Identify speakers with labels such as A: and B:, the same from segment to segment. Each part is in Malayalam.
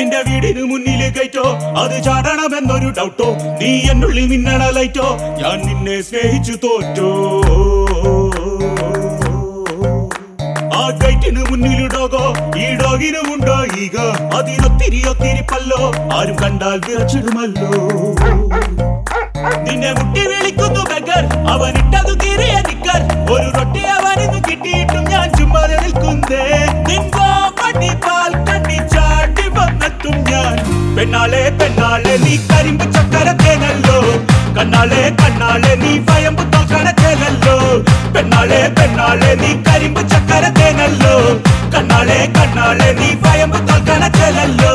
A: നിന്റെ വീടിന് മുന്നില് കയറ്റോ അത് ചാടണമെന്നൊരു ഡൗട്ടോ നീ എന്നുള്ളിൽ മിന്നണ ലൈറ്റോ ഞാൻ നിന്നെ സ്നേഹിച്ചു തോറ്റോ ആ ഗൈറ്റിന് മുന്നിൽ ഡോഗോ ഈ ഡോഗിനുമുണ്ടോ ഈഗ അതിനൊത്തിരി ഒത്തിരി പല്ലോ ആരും കണ്ടാൽ വിറച്ചിടുമല്ലോ നിന്നെ മുട്ടി വിളിക്കുന്നു ബഗർ അവൻ ഇട്ടതു കീറിയ നിക്കർ ഒരു റൊട്ടി അവനിന്ന് കിട്ടിയിട്ടും ഞാൻ ചുമ്മാതെ നിൽക്കുന്നേ നിൻകോ പട്ടി പാൽ കണ്ണി ചാട്ടി വന്നെത്തും ഞാൻ പെണ്ണാളെ പെണ്ണാളെ നീ കരിമ്പ് ചക്കരത്തേനല്ലോ കണ്ണാളെ കണ്ണാളെ നീ ഭയമ്പ് തോക്കണത്തേനല്ലോ പെണ്ണാളെ പെണ്ണാളെ നീ കരിമ്പ് ചക്കരത്തേനല്ലോ കണ്ണാളെ കണ്ണാളെ നീ ഭയമ്പ് തോക്കണത്തേനല്ലോ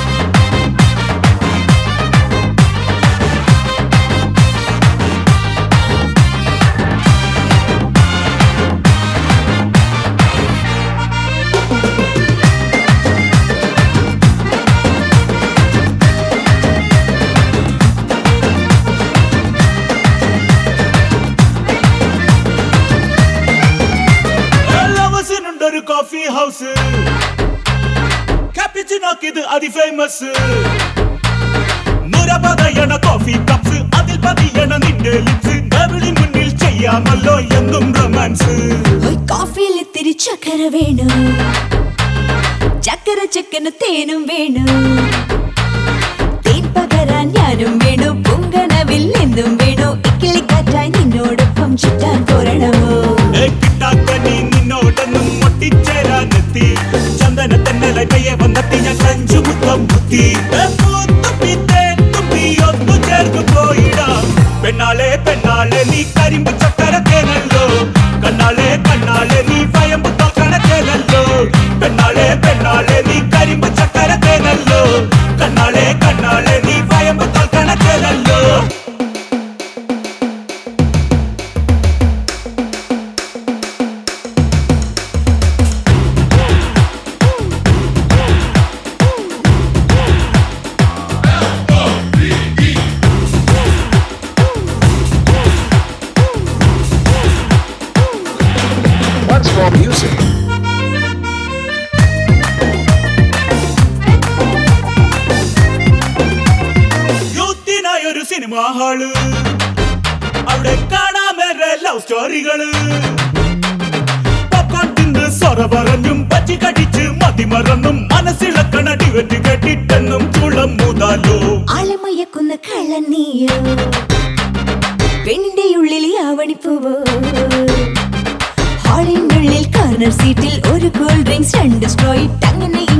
A: ലവേഴ്സിനുണ്ടൊരു കോഫി ഹൗസ് ക്യാപിച്ചിനോക്കിത് അതി ഫേമസ് നിരപതയണ കോഫി കപ്സ് അതിൽ പതിയണ നിന്റെ ലിപ്സ് ഡബിളിൻ മുന്നിൽ ചെയ്യാമല്ലോ എന്നും റൊമാൻസ്
B: ഒരു കോഫിയിൽ ഇത്തിരി ചക്കര വേണു ചക്കര ചക്കന് തേനും വേണു തേൻ പകരാൻ ഞാനും വേണു പൊങ്കണവിൽ എന്തും വേണു ഇക്കിളിക്കാറ്റായി നിന്നോടൊപ്പം ചുറ്റാൻ പോരണമോ
A: ഏ കിട്ടാക്കനി നിന്നോടൊന്നും ഒട്ടിച്ചേരാനെത്തി ചന്ദന തെന്നല കയ്യെ വന്നെത്തി ഞാൻ സഞ്ചു മുത്തം ബുദ്ധി ഏ പൂത്തുമ്പി തേത്തുമ്പി ഒന്നു ചേർന്ന് പോയിടാം പെണ്ണാളെ പെണ്ണാളെ നീ കരിമ്പ് ചക്കര തേനല്ലോ കണ്ണാളെ കണ്ണാളെ നീ ഭയമ്പ് തോക്കണ തേനല്ലോ പെണ്ണാളെ പെണ്ണാളെ നീ കരിമ്പ് ചക്കര തേനല്ലോ കണ്ണാളെ കണ്ണാളെ നീ ഭയമ്പ് തോക്കണ തേനല്ലോ
C: Once more music.
A: യൂത്തിനായി ഒരു സിനിമ ഹാള് അവിടെ കാണാമേറെ ലവ് സ്റ്റോറികള് പോപ്കോൺ തിന്ന് സൊറ പറഞ്ഞും പച്ചി കടിച്ച് മതിമറന്നും മനസ്സിളക്കണ ഡിവറ്റ് കേട്ടിട്ടെന്നും ചുളം മൂതാലോ
B: ആളമയക്കുന്ന കള്ളനീയോ പെണ്ണിന്റെ ഉള്ളിൽ ആവണിപ്പൂവോ ഹാളിനുള്ളിൽ കോർണർ സീറ്റിൽ ഒരു കൂൾ ഡ്രിങ്ക്സ് രണ്ട് സ്ട്രോയിറ്റ് അങ്ങനെ